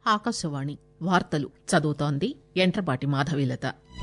ఆకాశవాణి వార్తలు చదువుతోంది ఎంట్రపాటి మాధవీలత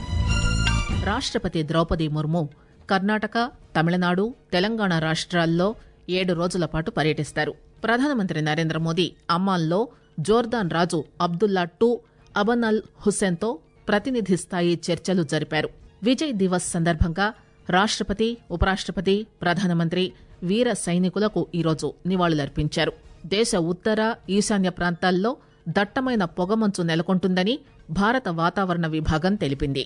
రాష్టపతి ద్రౌపది ముర్ము కర్ణాటక తమిళనాడు తెలంగాణ రాష్ట్రాల్లో ఏడు రోజుల పాటు పర్యటిస్తారు ప్రధానమంత్రి నరేంద్ర మోదీ అమ్మాన్లో జోర్దాన్ రాజు అబ్దుల్లా టూ అబన్ అల్ హుస్సేన్తో ప్రతినిధి స్థాయి చర్చలు జరిపారు విజయ్ దివస్ సందర్భంగా రాష్టపతి ఉపరాష్టపతి ప్రధానమంత్రి వీర సైనికులకు ఈరోజు నివాళులర్పించారు దేశ ఉత్తర ఈశాన్య ప్రాంతాల్లో దట్టమైన పొగమంచు నెలకొంటుందని భారత వాతావరణ విభాగం తెలిపింది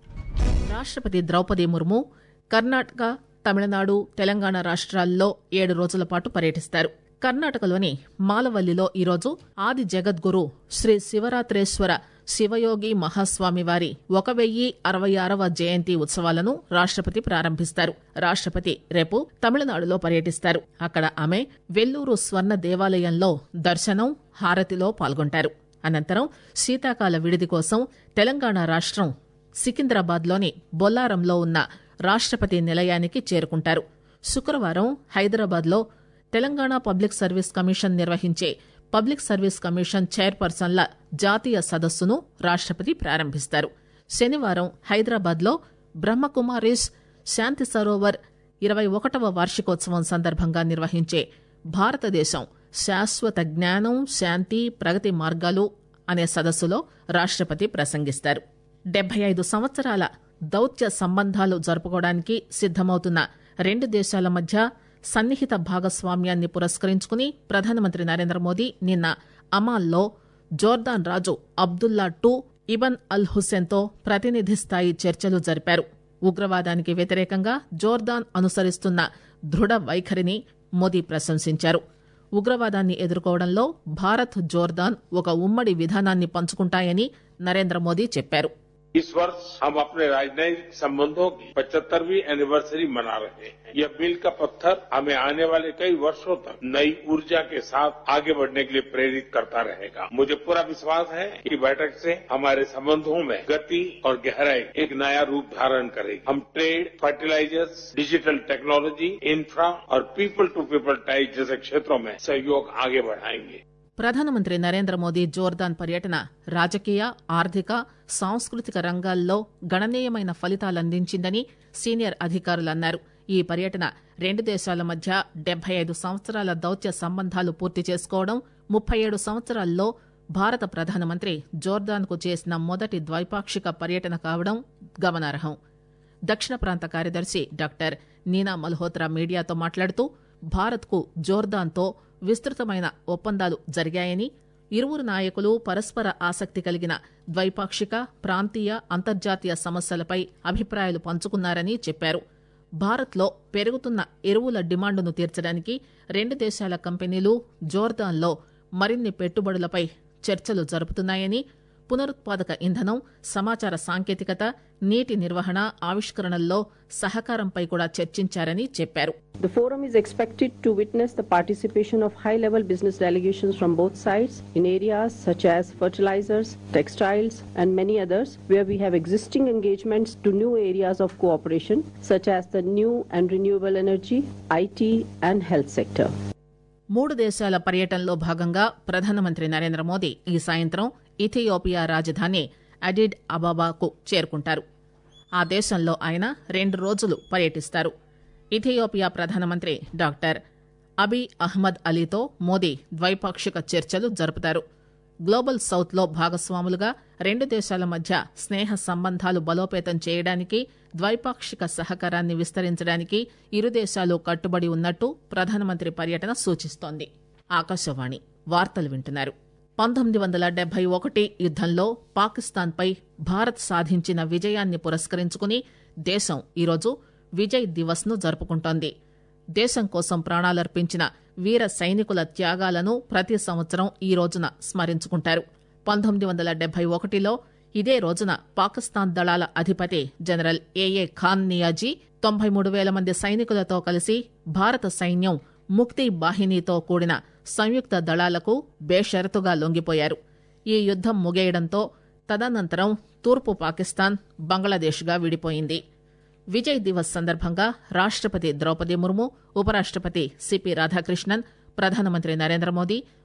రాష్టపతి ద్రౌపది ముర్ము కర్ణాటక తమిళనాడు తెలంగాణ రాష్ట్రాల్లో ఏడు రోజుల పాటు పర్యటిస్తారు కర్ణాటకలోని మాలవల్లిలో ఈరోజు ఆది జగద్గురు శ్రీ శివరాత్రేశ్వర శివయోగి మహాస్వామి వారి ఒక వెయ్యి అరవై ఆరవ జయంతి ఉత్సవాలను రాష్టపతి ప్రారంభిస్తారు రాష్టపతి రేపు తమిళనాడులో పర్యటిస్తారు అక్కడ ఆమె వెల్లూరు స్వర్ణ దేవాలయంలో దర్శనం హారతిలో పాల్గొంటారు అనంతరం శీతాకాల విడిది కోసం తెలంగాణ రాష్ట్రం సికింద్రాబాద్లోని బొల్లారంలో ఉన్న రాష్టపతి నిలయానికి చేరుకుంటారు శుక్రవారం హైదరాబాద్లో తెలంగాణ పబ్లిక్ సర్వీస్ కమిషన్ నిర్వహించే పబ్లిక్ సర్వీస్ కమిషన్ చైర్పర్సన్ల జాతీయ సదస్సును రాష్టపతి ప్రారంభిస్తారు శనివారం హైదరాబాద్లో బ్రహ్మకుమారీస్ శాంతి సరోవర్ ఇరవై ఒకటవ వార్షికోత్సవం సందర్భంగా నిర్వహించే భారతదేశం శాశ్వత జ్ఞానం శాంతి ప్రగతి మార్గాలు అనే సదస్సులో రాష్టపతి ప్రసంగిస్తారు డెబ్బై ఐదు సంవత్సరాల దౌత్య సంబంధాలు జరుపుకోవడానికి సిద్దమవుతున్న రెండు దేశాల మధ్య సన్నిహిత భాగస్వామ్యాన్ని పురస్కరించుకుని ప్రధానమంత్రి నరేంద్ర మోదీ నిన్న అమాల్లో జోర్దాన్ రాజు అబ్దుల్లా టూ ఇబన్ అల్ హుస్సేన్తో ప్రతినిధి స్థాయి చర్చలు జరిపారు ఉగ్రవాదానికి వ్యతిరేకంగా జోర్దాన్ అనుసరిస్తున్న దృఢ వైఖరిని మోదీ ప్రశంసించారు ఉగ్రవాదాన్ని ఎదుర్కోవడంలో భారత్ జోర్దాన్ ఒక ఉమ్మడి విధానాన్ని పంచుకుంటాయని నరేంద్ర మోదీ చెప్పారు इस वर्ष हम अपने राजनयिक संबंधों की पचहत्तरवीं एनिवर्सरी मना रहे हैं यह मील का पत्थर हमें आने वाले कई वर्षों तक नई ऊर्जा के साथ आगे बढ़ने के लिए प्रेरित करता रहेगा मुझे पूरा विश्वास है कि बैठक से हमारे संबंधों में गति और गहराई एक नया रूप धारण करेगी हम trade fertilizers digital technology infra और पीपल टू पीपल टाइज जैसे क्षेत्रों में सहयोग आगे बढ़ाएंगे ప్రధానమంత్రి నరేంద్ర మోదీ జోర్దాన్ పర్యటన రాజకీయ ఆర్థిక సాంస్కృతిక రంగాల్లో గణనీయమైన ఫలితాలందించిందని సీనియర్ అధికారులన్నారు ఈ పర్యటన రెండు దేశాల మధ్య డెబ్బై ఐదు సంవత్సరాల దౌత్య సంబంధాలు పూర్తి చేసుకోవడం ముప్పై ఏడు సంవత్సరాల్లో భారత ప్రధానమంత్రి జోర్దాన్కు చేసిన మొదటి ద్వైపాక్షిక పర్యటన కావడం గమనార్హం దక్షిణ ప్రాంత కార్యదర్శి డాక్టర్ నీనా మల్హోత్రా మీడియాతో మాట్లాడుతూ భారత్కు జోర్దాన్తో విస్తృతమైన ఒప్పందాలు జరిగాయని ఇరువురు నాయకులు పరస్పర ఆసక్తి కలిగిన ద్వైపాక్షిక ప్రాంతీయ అంతర్జాతీయ సమస్యలపై అభిప్రాయాలు పంచుకున్నారని చెప్పారు భారత్లో పెరుగుతున్న ఎరువుల డిమాండును తీర్చడానికి రెండు దేశాల కంపెనీలు జోర్దాన్లో మరిన్ని పెట్టుబడులపై చర్చలు జరుపుతున్నాయని పునరుత్పాదక ఇంధనం సమాచార సాంకేతికత నీటి నిర్వహణ ఆవిష్కరణల్లో సహకారంపై కూడా చర్చించారని చెప్పారు The forum is expected to witness the participation of high level business delegations from both sides in areas such as fertilizers, textiles, and many others, where we have existing engagements to new areas of cooperation, such as the new and renewable energy, IT, and health sector. మూడు దేశాల పర్యటనలో భాగంగా ప్రధానమంత్రి నరేంద్ర మోదీ ఈ సాయంత్రం Ethiopia రాజధాని అడిడ్ అబాబాకు చేరుకుంటారు ఆ దేశంలో ఆయన రెండు రోజులు పర్యటిస్తారు ఇథియోపియా ప్రధానమంత్రి డాక్టర్ అబీ అహ్మద్ అలీతో మోదీ ద్వైపాక్షిక చర్చలు జరుపుతారు గ్లోబల్ సౌత్లో భాగస్వాములుగా రెండు దేశాల మధ్య స్నేహ సంబంధాలు బలోపేతం చేయడానికి ద్వైపాక్షిక సహకారాన్ని విస్తరించడానికి ఇరు దేశాలు కట్టుబడి ఉన్నట్టు ప్రధానమంత్రి పర్యటన సూచిస్తోంది ఆకాశవాణి వార్తలు వింటున్నారు పంతొమ్మిది వందల డెబ్బై ఒకటి యుద్దంలో పాకిస్తాన్పై భారత్ సాధించిన విజయాన్ని పురస్కరించుకుని దేశం ఈరోజు విజయ్ దివస్ ను జరుపుకుంటోంది దేశం కోసం ప్రాణాలర్పించిన వీర సైనికుల త్యాగాలను ప్రతి సంవత్సరం ఈ రోజున స్మరించుకుంటారు పంతొమ్మిది వందల డెబ్బై ఒకటిలో ఇదే రోజున పాకిస్తాన్ దళాల అధిపతి జనరల్ ఏఏ ఖాన్ నియాజీ తొంభై మూడు వేల మంది సైనికులతో కలిసి భారత సైన్యం ముక్తి బాహినీతో కూడిన సంయుక్త దళాలకు బేషరతుగా లొంగిపోయారు ఈ యుద్దం ముగియడంతో తదనంతరం తూర్పు పాకిస్తాన్ బంగ్లాదేశ్గా విడిపోయింది విజయ్ దివస్ సందర్భంగా రాష్టపతి ద్రౌపది ముర్ము ఉపరాష్టపతి సిపి రాధాకృష్ణన్ ప్రధానమంత్రి నరేంద్ర మోదీ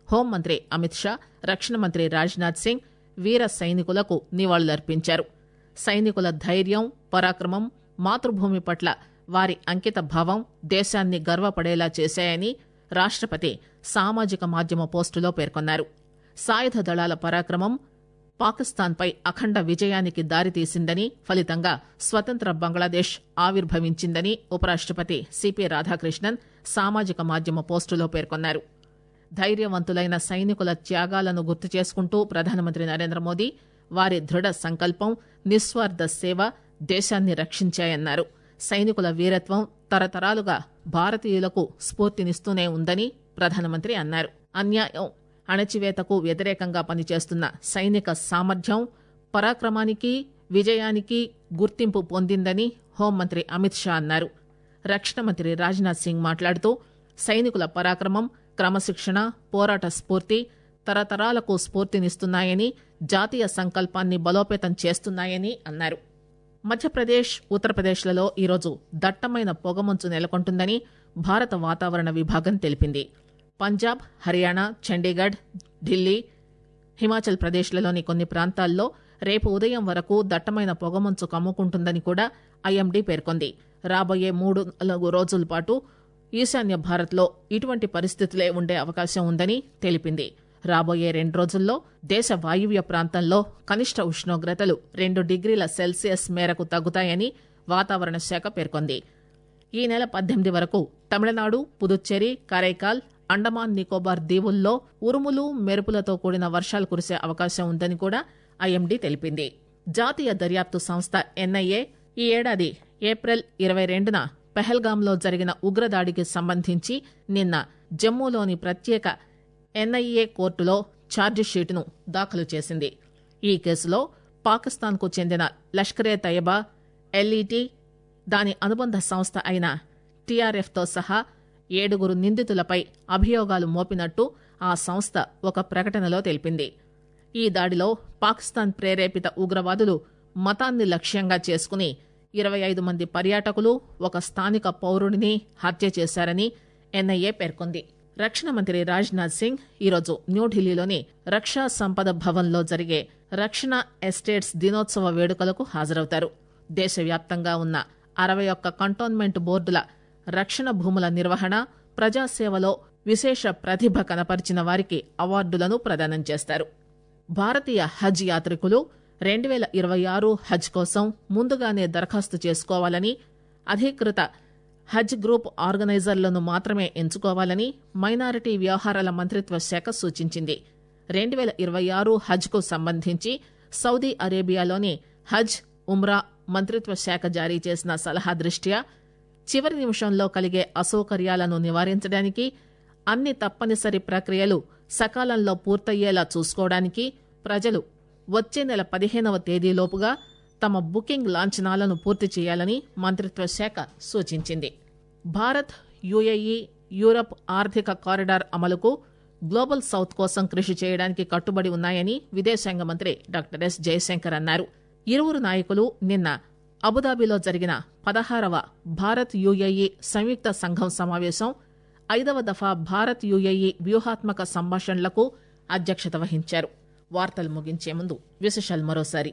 హోంమంత్రి అమిత్ షా రక్షణ మంత్రి రాజ్నాథ్ సింగ్ వీర సైనికులకు నివాళులర్పించారు సైనికుల ధైర్యం పరాక్రమం మాతృభూమి పట్ల వారి అంకిత భావం దేశాన్ని గర్వపడేలా చేశాయని రాష్టపతి సామాజిక మాధ్యమ పోస్టులో పేర్కొన్నారు సాయుధ దళాల పరాక్రమం పాకిస్తాన్పై అఖండ విజయానికి దారితీసిందని ఫలితంగా స్వతంత్ర బంగ్లాదేశ్ ఆవిర్భవించిందని ఉపరాష్టపతి సిపి రాధాకృష్ణన్ సామాజిక మాధ్యమ పోస్టులో పేర్కొన్నారు ధైర్యవంతులైన సైనికుల త్యాగాలను గుర్తు చేసుకుంటూ ప్రధానమంత్రి నరేంద్ర మోదీ వారి దృఢ సంకల్పం నిస్వార్థ సేవ దేశాన్ని రక్షించాయన్నారు సైనికుల వీరత్వం తరతరాలుగా భారతీయులకు స్ఫూర్తినిస్తూనే ఉందని ప్రధానమంత్రి అన్నారు అన్యాయం అణచివేతకు వ్యతిరేకంగా పనిచేస్తున్న సైనిక సామర్థ్యం పరాక్రమానికి విజయానికి గుర్తింపు పొందిందని హోంమంత్రి అమిత్ షా అన్నారు రక్షణ మంత్రి రాజ్నాథ్ సింగ్ మాట్లాడుతూ సైనికుల పరాక్రమం క్రమశిక్షణ పోరాట స్ఫూర్తి తరతరాలకు స్ఫూర్తినిస్తున్నాయని జాతీయ సంకల్పాన్ని బలోపేతం చేస్తున్నాయని అన్నారు మధ్యప్రదేశ్ ఉత్తరప్రదేశ్లలో ఈరోజు దట్టమైన పొగమంచు నెలకొంటుందని భారత వాతావరణ విభాగం తెలిపింది పంజాబ్ హర్యానా చండీగఢ్ ఢిల్లీ హిమాచల్ ప్రదేశ్లలోని కొన్ని ప్రాంతాల్లో రేపు ఉదయం వరకు దట్టమైన పొగమంచు కమ్ముకుంటుందని కూడా ఐఎండీ పేర్కొంది రాబోయే మూడు నాలుగు రోజుల పాటు ఈశాన్య భారత్లో ఇటువంటి పరిస్థితులే ఉండే అవకాశం ఉందని తెలిపింది రాబోయే రెండు రోజుల్లో దేశ వాయువ్య ప్రాంతంలో కనిష్ట ఉష్ణోగ్రతలు రెండు డిగ్రీల సెల్సియస్ మేరకు తగ్గుతాయని వాతావరణ శాఖ పేర్కొంది ఈ నెల పద్దెనిమిది వరకు తమిళనాడు పుదుచ్చేరి కరైకాల్ అండమాన్ నికోబార్ దీవుల్లో ఉరుములు మెరుపులతో కూడిన వర్షాలు కురిసే అవకాశం ఉందని కూడా ఐఎండీ తెలిపింది జాతీయ దర్యాప్తు సంస్థ ఎన్ఐఏ ఈ ఏడాది ఏప్రిల్ ఇరవై రెండున పెహల్గాంలో జరిగిన ఉగ్రదాడికి సంబంధించి నిన్న జమ్మూలోని ప్రత్యేక ఎన్ఐఏ కోర్టులో ఛార్జిషీటును దాఖలు చేసింది ఈ కేసులో పాకిస్తాన్కు చెందిన లష్కరే తయబా ఎల్ఈటీ దాని అనుబంధ సంస్థ అయిన టీఆర్ఎఫ్తో సహా ఏడుగురు నిందితులపై అభియోగాలు మోపినట్టు ఆ సంస్థ ఒక ప్రకటనలో తెలిపింది ఈ దాడిలో పాకిస్తాన్ ప్రేరేపిత ఉగ్రవాదులు మతాన్ని లక్ష్యంగా చేసుకుని ఇరవై ఐదు మంది పర్యాటకులు ఒక స్థానిక పౌరుడిని హత్య చేశారని ఎన్ఐఏ పేర్కొంది రక్షణ మంత్రి రాజ్నాథ్ సింగ్ ఈరోజు న్యూఢిల్లీలోని రక్షా సంపద భవన్లో జరిగే రక్షణ ఎస్టేట్స్ దినోత్సవ వేడుకలకు హాజరవుతారు దేశవ్యాప్తంగా ఉన్న అరవై ఒక్క కంటోన్మెంట్ బోర్డుల రక్షణ భూముల నిర్వహణ ప్రజాసేవలో విశేష ప్రతిభ కనపరిచిన వారికి అవార్డులను ప్రదానం చేస్తారు భారతీయ హజ్ యాత్రికులు రెండు వేల ఇరవై ఆరు హజ్ కోసం ముందుగానే దరఖాస్తు చేసుకోవాలని అధీకృత హజ్ గ్రూప్ ఆర్గనైజర్లను మాత్రమే ఎంచుకోవాలని మైనారిటీ వ్యవహారాల మంత్రిత్వ శాఖ సూచించింది రెండు వేల ఇరవై ఆరు హజ్కు సంబంధించి సౌదీ అరేబియాలోని హజ్ ఉమ్రా మంత్రిత్వ శాఖ జారీ చేసిన సలహా దృష్ట్యా చివరి నిమిషంలో కలిగే అసౌకర్యాలను నివారించడానికి అన్ని తప్పనిసరి ప్రక్రియలు సకాలంలో పూర్తయ్యేలా చూసుకోవడానికి ప్రజలు వచ్చే నెల పదిహేనవ తేదీలోపుగా తమ బుకింగ్ లాంఛనాలను పూర్తి చేయాలని మంత్రిత్వ శాఖ సూచించింది భారత్ యుఏఈ యూరప్ ఆర్థిక కారిడార్ అమలుకు గ్లోబల్ సౌత్ కోసం కృషి చేయడానికి కట్టుబడి ఉన్నాయని విదేశాంగ మంత్రి డాక్టర్ ఎస్ జయశంకర్ అన్నారు ఇరువురు నాయకులు నిన్న అబుదాబిలో జరిగిన పదహారవ భారత్ యుఏఈ సంయుక్త సంఘం సమావేశం ఐదవ దఫా భారత్ యుఏఈ వ్యూహాత్మక సంభాషణలకు అధ్యక్షత వహించారు వార్తలు ముగించే ముందు విశేషాలు మరోసారి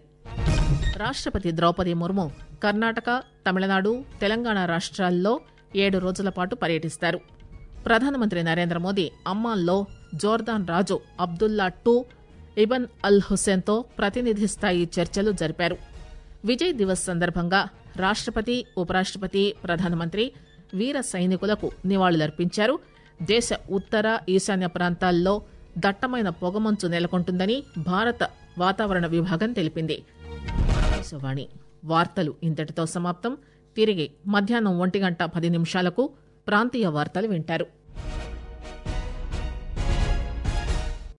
రాష్టపతి ద్రౌపది ముర్ము కర్ణాటక తమిళనాడు తెలంగాణ రాష్ట్రాల్లో ఏడు రోజుల పాటు పర్యటిస్తారు ప్రధానమంత్రి నరేంద్ర మోదీ అమ్మాన్లో జోర్దాన్ రాజు అబ్దుల్లా టూ ఇబన్ అల్ హుసేన్తో ప్రతినిధి స్థాయి చర్చలు జరిపారు విజయ్ దివస్ సందర్భంగా రాష్టపతి ఉపరాష్టపతి ప్రధానమంత్రి వీర సైనికులకు నివాళులర్పించారు దేశ ఉత్తర ఈశాన్య ప్రాంతాల్లో దట్టమైన పొగమంచు నెలకొంటుందని భారత వాతావరణ విభాగం తెలిపింది ఆకాశవాణి వార్తలు ఇంతటితో సమాప్తం తిరిగి మధ్యాహ్నం ఒంటి గంట పది నిమిషాలకు ప్రాంతీయ వార్తలు వింటారు